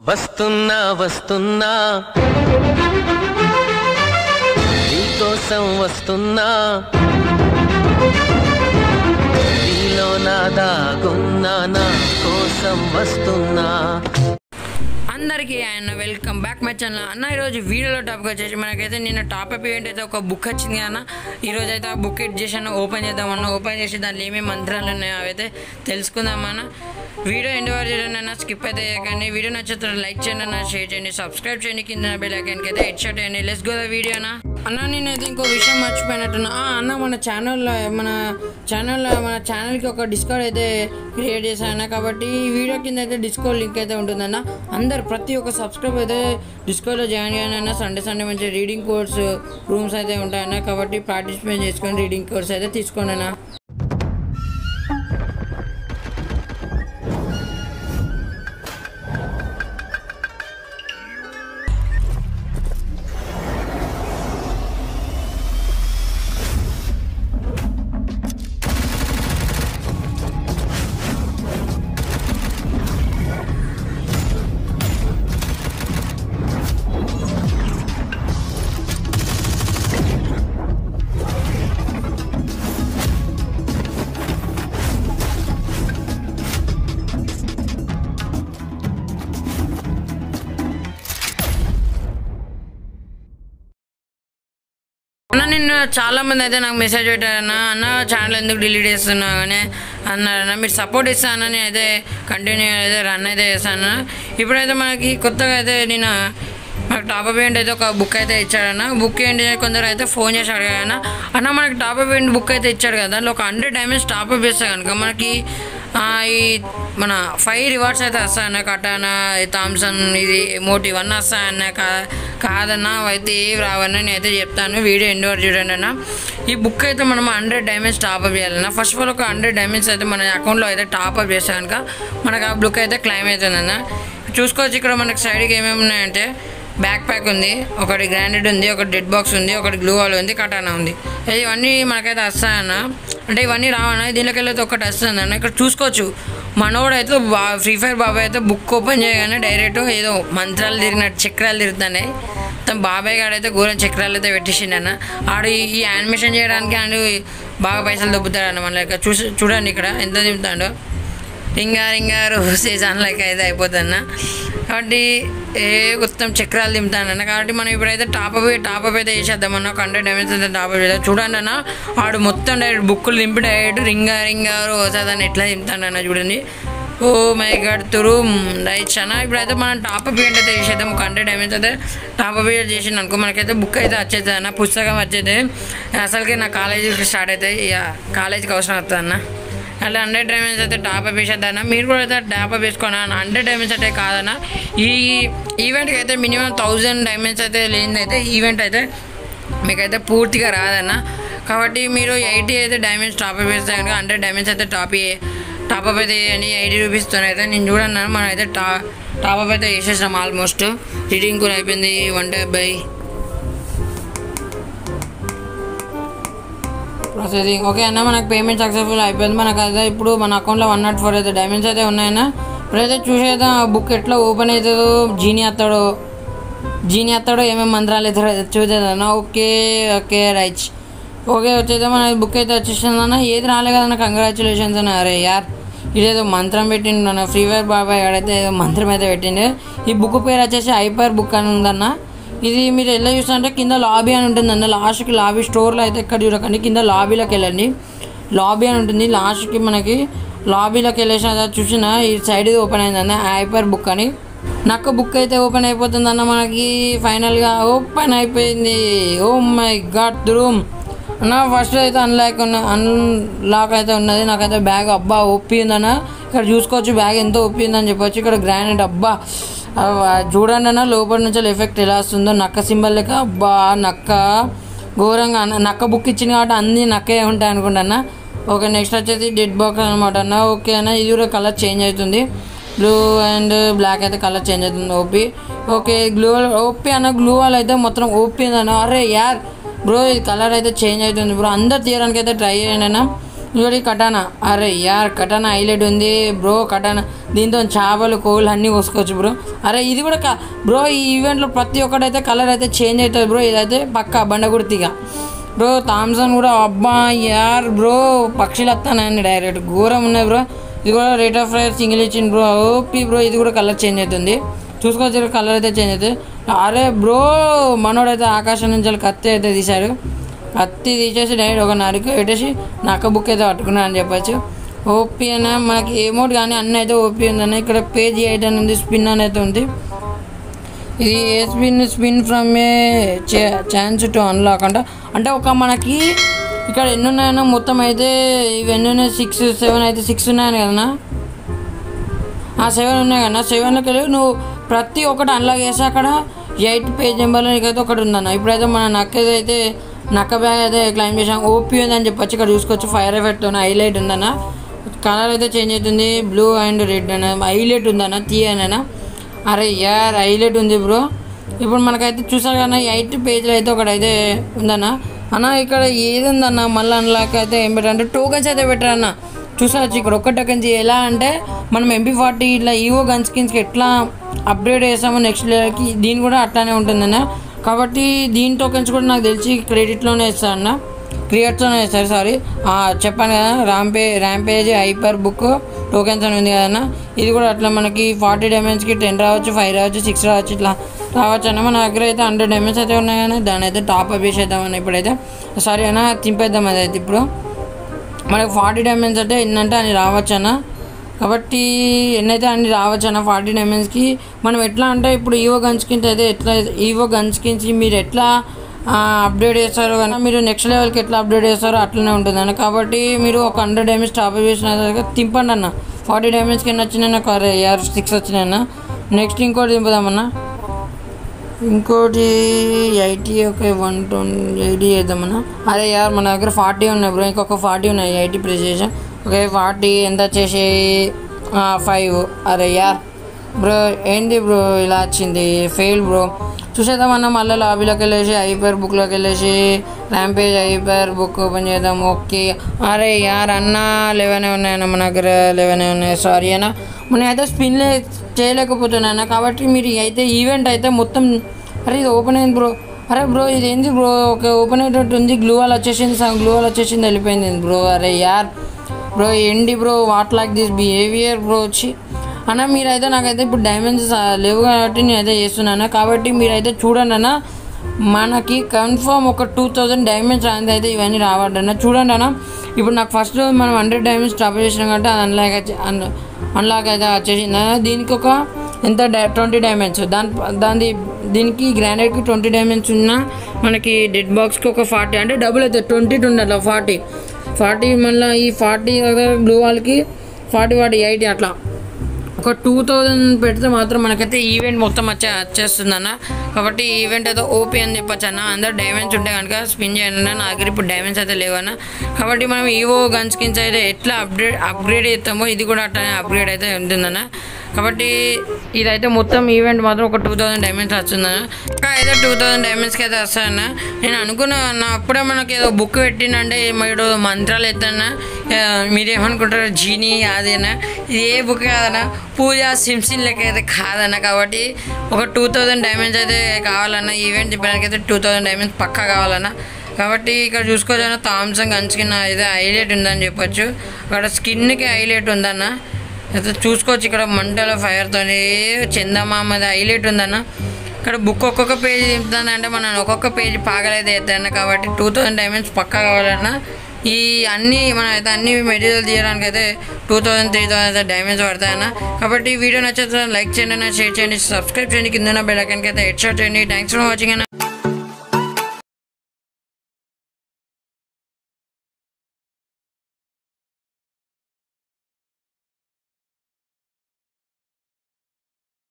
వస్తున్నా వస్తున్నా నీకోసం వస్తున్నా నీలో నా దాగున్నా నా కోసం వస్తున్నా అందరికీ ఆయన వెల్కమ్ బ్యాక్ మై ఛానల్ అన్న ఈరోజు వీడియోలో టాపిక్ వచ్చేసి మనకైతే నిన్న టాపిక్ ఈవెంట్ అయితే ఒక బుక్ వచ్చింది అన్న ఈరోజు అయితే ఆ బుక్ ఎడ్ చేసాను ఓపెన్ చేద్దామన్న ఓపెన్ చేసి దాంట్లో ఏమేమి మంత్రాలు ఉన్నాయో అవైతే తెలుసుకుందామన్న వీడియో ఎండ్ వరకు చూడండి అన్న స్కిప్ అయితే చేయకండి వీడియో నచ్చితే లైక్ చేయండి అన్న షేర్ చేయండి సబ్స్క్రైబ్ చేయండి కింద బెల్ ఐకాన్కి అయితే హెడ్ షాట్ చేయండి లెస్ గో ద వీడియో అన్న అన్న నేనైతే ఇంకో విషయం మర్చిపోయినట్టున్నా ఆ, అన్న మన ఛానల్లో మన ఛానల్లో మన ఛానల్కి ఒక డిస్కౌంట్ అయితే క్రియేట్ చేశాను కాబట్టి ఈ వీడియో కింద అయితే డిస్కౌంట్ లింక్ అయితే ఉంటుందన్న అందరు ప్రతి ఒక్క సబ్స్క్రైబ్ అయితే డిస్కౌంట్లో జాయిన్ చేయాలన్న సండే సండే మంచి రీడింగ్ కోర్స్ రూమ్స్ అయితే ఉంటాయన్న కాబట్టి పార్టిసిపేట్ చేసుకొని రీడింగ్ కోర్స్ అయితే తీసుకోండి అన్న అన్న నిన్న చాలా మంది అయితే నాకు మెసేజ్ పెట్టారన్న అన్న ఛానల్ ఎందుకు డిలీట్ చేస్తున్నావు అని అన్నారన్న మీరు సపోర్ట్ ఇస్తానని అయితే కంటిన్యూ అయితే రన్ అయితే చేస్తాను ఇప్పుడైతే మనకి కొత్తగా అయితే నేను మనకు టాప్ అప్ ఏంటి అయితే ఒక బుక్ అయితే ఇచ్చాడన్న బుక్ ఏంటి కొందరు అయితే ఫోన్ చేసి అడిగాయన్న అన్న మనకి టాప్ అప్ ఏంటి బుక్ అయితే ఇచ్చాడు కదా దాంట్లో ఒక హండ్రెడ్ డైమండ్స్ టాప్ అప్ చేస్తే కనుక మనకి ఆ, ఈ మన ఫైవ్ రివార్డ్స్ అయితే వస్తాయన్న కటానా థామ్సన్ ఇది మోటి ఇవన్నీ వస్తాయన్న కా కాదన్నా అయితే ఏవి రావని నేను అయితే చెప్తాను వీడియో ఎండ్ వరకు చూడండి అన్న ఈ బుక్ అయితే మనం హండ్రెడ్ డైమండ్స్ టాప్అప్ చేయాలన్న ఫస్ట్ ఆఫ్ ఆల్ ఒక హండ్రెడ్ డైమండ్స్ అయితే మన అకౌంట్లో అయితే టాప్అప్ చేస్తే కనుక మనకు ఆ బుక్ అయితే క్లైమ్ అవుతుందన్న చూసుకోవచ్చు ఇక్కడ మనకి సైడ్కి ఏమేమి ఉన్నాయంటే బ్యాక్ ప్యాక్ ఉంది ఒకటి గ్రాండెడ్ ఉంది ఒకటి డెడ్ బాక్స్ ఉంది ఒకటి గ్లూ వాల్ ఉంది కటానా ఉంది ఇవన్నీ మనకైతే వస్తాయన్న అంటే ఇవన్నీ రావన్న దీనిలోకి వెళ్ళి ఒకటి వస్తుంది అన్న ఇక్కడ చూసుకోవచ్చు మనోడు అయితే బా ఫ్రీ ఫైర్ బాబాయ్ అయితే బుక్ ఓపెన్ చేయగానే డైరెక్ట్ ఏదో మంత్రాలు తిరిగినట్టు చక్రాలు తిరుగుతున్నాయి తన బాబాయ్ గారు అయితే ఘోరం చక్రాలు అయితే పెట్టేసిండు అన్న ఆడు ఈ- ఈ యానిమేషన్ చేయడానికి ఆడు బాగా పైసలు దొబ్బుతాడు అన్న మన లెక్క చూసి చూడండి ఇక్కడ ఎంత తిప్పుతాడు రింగా రింగారు సీజన్ లెక్క అయితే అయిపోతుందన్న కాబట్టి ఏ మొత్తం చక్రాలు దింపుతానన్న కాబట్టి మనం ఇప్పుడైతే టాప్ అప్ టాప్ అప్ అయితే వేసేద్దామన్న ఒక హండ్రెడ్ డైమండ్స్ అయితే టాప్ అప్ చేద్దాం చూడండి అన్న వాడు మొత్తం డైరెక్ట్ బుక్కులు దింపి డైరెక్ట్ రింగా రింగారు వస్తుందని ఎట్లా దింపుతాడన్న చూడండి ఓ మై గడ్ తురు రైట్ అన్న ఇప్పుడైతే మనం టాప్ అప్ ఏంటి అయితే చేసేద్దాం ఒక హండ్రెడ్ డైమండ్స్ అయితే టాప్ అప్ చేసింది అనుకో మనకైతే బుక్ అయితే వచ్చేది అన్న పుస్తకం వచ్చేది అసలుకి నా కాలేజీకి స్టార్ట్ అవుతాయి ఇక కాలేజీకి అవసరం వస్తుంది అన్న అలా హండ్రెడ్ డైమండ్స్ అయితే టాప్ అప్ వేసేద్దన్న మీరు కూడా అయితే టాప్ అప్ వేసుకోండి అన్న హండ్రెడ్ డైమండ్స్ అయితే కాదన్న ఈ ఈవెంట్కి అయితే మినిమం థౌజండ్ డైమండ్స్ అయితే లేనిదైతే ఈవెంట్ అయితే మీకైతే పూర్తిగా రాదన్న కాబట్టి మీరు ఎయిటీ అయితే డైమండ్స్ టాప్ అప్ వేస్తే కనుక హండ్రెడ్ డైమండ్స్ అయితే టాప్ టాప్ అప్ అయితే వేయండి ఎయిటీ రూపీస్తో అయితే నేను చూడన్నా మనం అయితే టా టాప్ అప్ అయితే వేసేసాం ఆల్మోస్ట్ రీడింగ్ కూడా అయిపోయింది one day by processing okay అన్న మనకు పేమెంట్ సక్సెస్ఫుల్ అయిపోయింది మనకు అయితే ఇప్పుడు మన అకౌంట్లో వన్ నాట్ ఫోర్ అయితే డైమండ్స్ అయితే ఉన్నాయన్న ఇప్పుడైతే చూసేద్దాం ఆ బుక్ ఎట్లా ఓపెన్ అవుతుందో జీని అత్తాడో జీని అత్తాడో ఏమేమి మంత్రాలు అవుతాడో చూసేదన్న ఓకే ఓకే రైట్ ఓకే వచ్చేద్దాం మన బుక్ అయితే వచ్చేసింది అన్న ఏది రాలే కదన్న కంగ్రాచులేషన్స్ అన్న అరే యార్ ఇదేదో మంత్రం పెట్టిండు మన ఫ్రీ ఫైర్ బాబాయ్ ఆడైతే ఏదో మంత్రం అయితే పెట్టిండు ఈ బుక్ పేరు వచ్చేసి హైపర్ బుక్ అని ఉందన్న ఇది మీరు ఎలా చూస్తుంటే కింద లాబీ అని ఉంటుంది అన్న లాస్ట్కి లాబీ స్టోర్లో అయితే ఎక్కడ చూడకండి కింద లాబీలోకి వెళ్ళండి లాబీ అని ఉంటుంది లాస్ట్కి మనకి లాబీలోకి వెళ్ళేసిన చూసిన ఈ సైడ్ ఇది ఓపెన్ అయిందన్న హైపర్ బుక్ అని నక్క బుక్ అయితే ఓపెన్ అయిపోతుంది అన్న మనకి ఫైనల్గా ఓపెన్ అయిపోయింది ఓ మై గాడ్ రూమ్ అన్న ఫస్ట్ అయితే అన్లాక్ ఉన్న అన్లాక్ అయితే ఉన్నది నాకైతే బ్యాగ్ అబ్బా ఒప్పి ఉందన్న ఇక్కడ చూసుకోవచ్చు బ్యాగ్ ఎంతో ఒప్పి ఉందని చెప్పొచ్చు ఇక్కడ గ్రానైట్ అబ్బా అవ్వ, చూడండి అన్న లోపల నుంచి ఎఫెక్ట్ ఎలా వస్తుందో నక్క సింబల్ లెక్క అబ్బా నక్క ఘోరంగా అన్న నక్క బుక్ ఇచ్చింది కాబట్టి అన్ని నక్కే ఉంటాయి అనుకుంటా ఓకే నెక్స్ట్ వచ్చేసి డెడ్ బాక్స్ అనమాట అన్న ఓకే అన్న ఇది కూడా కలర్ చేంజ్ అవుతుంది బ్లూ అండ్ బ్లాక్ అయితే కలర్ చేంజ్ అవుతుంది ఓపీ ఓకే గ్లూ ఓపీ అన్న గ్లూ వాల్ అయితే మొత్తం ఓపీ అన్న అరే యార్ బ్రో ఇది కలర్ అయితే చేంజ్ అవుతుంది బ్రో అందరు తీయడానికి అయితే ట్రై చేయండి అన్న ఇంకోటి కటానా అరే యార్ కటానా హైలైట్ ఉంది బ్రో కటానా దీంతో చేపలు కోళ్ళు అన్నీ కోసుకోవచ్చు బ్రో అరే ఇది కూడా క- బ్రో ఈ ఈవెంట్లో ప్రతి ఒక్కటైతే కలర్ అయితే చేంజ్ అవుతుంది బ్రో ఇదైతే పక్క బండగుర్తిగా బ్రో థామ్సన్ కూడా అబ్బా యార్ బ్రో పక్షులు వస్తానండి డైరెక్ట్ ఘోరం ఉన్నాయి బ్రో ఇది కూడా రేట్ ఆఫ్ ఫైర్ సింగిల్ ఇచ్చింది బ్రో ఓపీ బ్రో ఇది కూడా కలర్ చేంజ్ అవుతుంది చూసుకోవచ్చు కలర్ అయితే చేంజ్ అవుతుంది అరే బ్రో మనోడైతే ఆకాశం నుంచి వెళ్ళి కత్తి అయితే తీశాడు కత్తి తీసేసి డైరెక్ట్ ఒక నరికి పెట్టేసి నక్క బుక్ అయితే పట్టుకున్నాను అని చెప్పచ్చు ఓపీ అన్న మనకి ఏమోటి కానీ అన్నీ అయితే ఓపీ ఉందన్న ఇక్కడ పేజీ ఎయిట్ అని ఉంది స్పిన్ అని అయితే ఉంది ఇది a spin spin from a chance to unlock అంట అంటే ఒక మనకి ఇక్కడ ఎన్ని ఉన్నాయన్నా మొత్తం అయితే ఇవి ఎన్ని ఉన్నాయి సిక్స్ సెవెన్ అయితే సిక్స్ ఉన్నాయని కదన్నా ఆ సెవెన్ ఉన్నాయి కన్నా సెవెన్లోకి వెళ్ళి నువ్వు ప్రతి ఒక్కటి అన్లాక్ చేసి అక్కడ ఎయిట్ పేజ్ నెంబర్లో నీకైతే ఒకటి ఉందన్న ఇప్పుడైతే మన నక్కది అయితే నక్క బ్యాగ్ అయితే క్లైమ్ చేసాం ఓపీ ఉందని చెప్పొచ్చు ఇక్కడ చూసుకోవచ్చు ఫైర్ ఎఫెక్ట్తో హైలైట్ ఉందన్న కలర్ అయితే చేంజ్ అవుతుంది బ్లూ అండ్ రెడ్ అన్న హైలైట్ ఉందన్న తీయనన్న అరే యార్ హైలైట్ ఉంది బ్రో ఇప్పుడు మనకైతే చూసారు కన్నా ఎయిట్ పేజ్లో అయితే ఒకటి అయితే ఉందన్న అన్న ఇక్కడ ఏది ఉందన్న మళ్ళీ అన్లాక్ అయితే ఏం పెట్టారంటే టోకెన్స్ అయితే పెట్టారన్న చూసావచ్చు ఇక్కడ ఒక్క టోకెన్స్ ఎలా అంటే మనం ఎంపీ ఫార్టీ ఇట్లా ఈవో గన్ స్కిన్స్కి ఎట్లా అప్గ్రేడ్ చేసామో నెక్స్ట్ లెవెల్కి దీని కూడా అట్లానే ఉంటుందన్న కాబట్టి దీని టోకెన్స్ కూడా నాకు తెలిసి క్రెడిట్లోనే ఇస్తారన్న క్రియేట్తోనే ఇస్తారు సారీ చెప్పాను కదా rampage rampage hyper book tokens అని ఉంది కదన్న ఇది కూడా అట్లా మనకి ఫార్టీ డైమండ్స్కి టెన్ రావచ్చు ఫైవ్ రావచ్చు సిక్స్ రావచ్చు ఇట్లా రావచ్చు అన్న మన దగ్గర అయితే హండ్రెడ్ డైమండ్స్ అయితే ఉన్నాయి కానీ దాని అయితే టాప్ అప్ చేసేద్దామన్న ఇప్పుడైతే సారీ అన్న తింపేద్దాం అదైతే ఇప్పుడు మనకు ఫార్టీ డైమండ్స్ అంటే ఎన్నంటే అని రావచ్చు అన్న కాబట్టి ఎన్నైతే అన్ని రావచ్చు అన్న ఫార్టీ డైమండ్స్కి మనం ఎట్లా అంటే ఇప్పుడు ఈవో గన్ స్కిన్స్ అయితే ఎట్లా ఈవో గన్ స్కిన్స్ మీరు ఎట్లా అప్డేట్ చేస్తారో కానీ మీరు నెక్స్ట్ లెవెల్కి ఎట్లా అప్డేట్ చేస్తారో అట్లనే ఉంటుంది అన్న కాబట్టి మీరు ఒక హండ్రెడ్ డైమండ్స్ టాప్ చేసిన తర్వాత తింపండి అన్న ఫార్టీ డైమండ్స్కి ఎన్ని వచ్చినాయి నాకు అరే యార్ సిక్స్ వచ్చినాయి అన్న నెక్స్ట్ ఇంకోటి దింపుదామన్నా ఇంకోటి ఎయిటీ ఒక వన్ ట్వంటీ ఎయిటీ చేద్దామన్నా అరే యార్ మన దగ్గర ఫార్టీ ఉన్నాయి బ్రో ఇంకొక ఫార్టీ ఉన్నాయి ఎయిటీ ప్రెస్ చేసాం ఓకే ఫార్టీ ఎంత వచ్చేసి ఫైవ్ అరే యార్ బ్రో ఏంది బ్రో ఇలా వచ్చింది ఫెయిల్ బ్రో చూసేద్దామన్నా మళ్ళీ లాబీలోకి వెళ్ళేసి హైపర్ బుక్లోకి వెళ్ళేసి ర్యాంపేజ్ హైపర్ బుక్ ఓపెన్ చేద్దాం ఓకే అరే యార్ అన్న లెవెనే ఉన్నాయన్న మన దగ్గర లెవెనే ఉన్నాయి సారీ అన్న మనం అయితే స్పిన్ చేయలేకపోతున్నాను కాబట్టి మీరు అయితే ఈవెంట్ అయితే మొత్తం అరే ఇది ఓపెన్ అయింది బ్రో అరే బ్రో ఇది ఏంది బ్రో ఓకే ఓపెన్ అయ్యేటట్టు ఉంది గ్లూ వాల్ వచ్చేసింది సగం గ్లూ వాల్ వచ్చేసింది వెళ్ళిపోయింది బ్రో అరే యార్ బ్రో ఏంటి bro what like this behaviour bro వచ్చి అన్న మీరైతే నాకైతే ఇప్పుడు డైమండ్స్ లేవు కాబట్టి నేనైతే చేస్తున్నాను కాబట్టి మీరైతే చూడండి అన్న మనకి కన్ఫర్మ్ ఒక టూ థౌజండ్ డైమండ్స్ అనేది అయితే ఇవన్నీ రావద్దన్న చూడండి అన్న ఇప్పుడు నాకు ఫస్ట్ మనం హండ్రెడ్ డైమండ్స్ స్టాప్ చేసినాం కాబట్టి అది అన్లాక్ అన్ అన్లాక్ అయితే వచ్చేసింది అన్న దీనికి ఒక ఎంత డై ట్వంటీ డైమండ్స్ దాని దాని దీనికి గ్రానైట్కి ట్వంటీ డైమండ్స్ ఉన్నా మనకి డెడ్ బాక్స్కి ఒక ఫార్టీ అంటే డబుల్ అయితే ట్వంటీ ఉండాలి ఫార్టీ ఫార్టీ మళ్ళీ ఈ ఫార్టీ బ్లూ వాల్కి ఫార్టీ ఫార్టీ ఎయిటీ అట్లా ఒక టూ థౌజండ్ పెడితే మాత్రం మనకైతే ఈవెంట్ మొత్తం వచ్చే వచ్చేస్తుంది అన్న కాబట్టి ఈవెంట్ అయితే ఓపీ అని చెప్పొచ్చు అన్న అందరు డైమండ్స్ ఉంటే కనుక స్పిన్ చేయండి అన్న నా దగ్గర ఇప్పుడు డైమండ్స్ అయితే లేవన్న కాబట్టి మనం ఈవో గన్ స్కిన్స్ అయితే ఎట్లా అప్గ్రేడ్ అప్గ్రేడ్ చేస్తామో ఇది కూడా అట్లనే అప్గ్రేడ్ అయితే ఉంటుందన్న కాబట్టి ఇదైతే మొత్తం ఈవెంట్ మాత్రం ఒక టూ థౌసండ్ డైమండ్స్ వస్తుందన్న ఇంకా అయితే టూ థౌసండ్ డైమండ్స్కి అయితే వస్తాయన్న నేను అనుకున్నా అన్న అప్పుడే మనకి ఏదో బుక్ పెట్టినంటే మీరు మంత్రాలు ఎత్తన్నా మీరు ఏమనుకుంటారు జీనీ అదేనా ఇది ఏ బుక్ కాదన్నా పూజ సిమ్సిన్ లెక్క అయితే కాదన్న కాబట్టి ఒక టూ థౌజండ్ డైమండ్స్ అయితే కావాలన్న ఈవెంట్ చెప్పడానికైతే టూ థౌజండ్ డైమండ్స్ పక్కా కావాలన్న కాబట్టి ఇక్కడ చూసుకోవచ్చు థామ్సంగ్ గన్ స్కిన్ అయితే హైలైట్ ఉందని చెప్పొచ్చు అక్కడ స్కిన్కి హైలైట్ ఉందన్న అయితే చూసుకోవచ్చు ఇక్కడ మంటల ఫైర్తో చందమామది హైలైట్ ఉందన్న ఇక్కడ బుక్ ఒక్కొక్క పేజీ దింపుతుంది అంటే మనం ఒక్కొక్క పేజీ పాగలైతే ఎత్తాను కాబట్టి టూ థౌజండ్ డైమండ్స్ పక్కా కావాలన్నా ఈ అన్ని మనం అయితే అన్ని మెటీరియల్ తీయడానికి అయితే టూ థౌసండ్ త్రీ థౌసండ్ అయితే డైమండ్స్ పడతాయన్న కాబట్టి ఈ వీడియో నచ్చితే లైక్ చేయండి షేర్ చేయండి సబ్స్క్రైబ్ చేయండి కింద బెల్ ఐకాన్కి అయితే హెడ్ షాట్ చేయండి థ్యాంక్స్ ఫర్ వాచింగ్ అన్న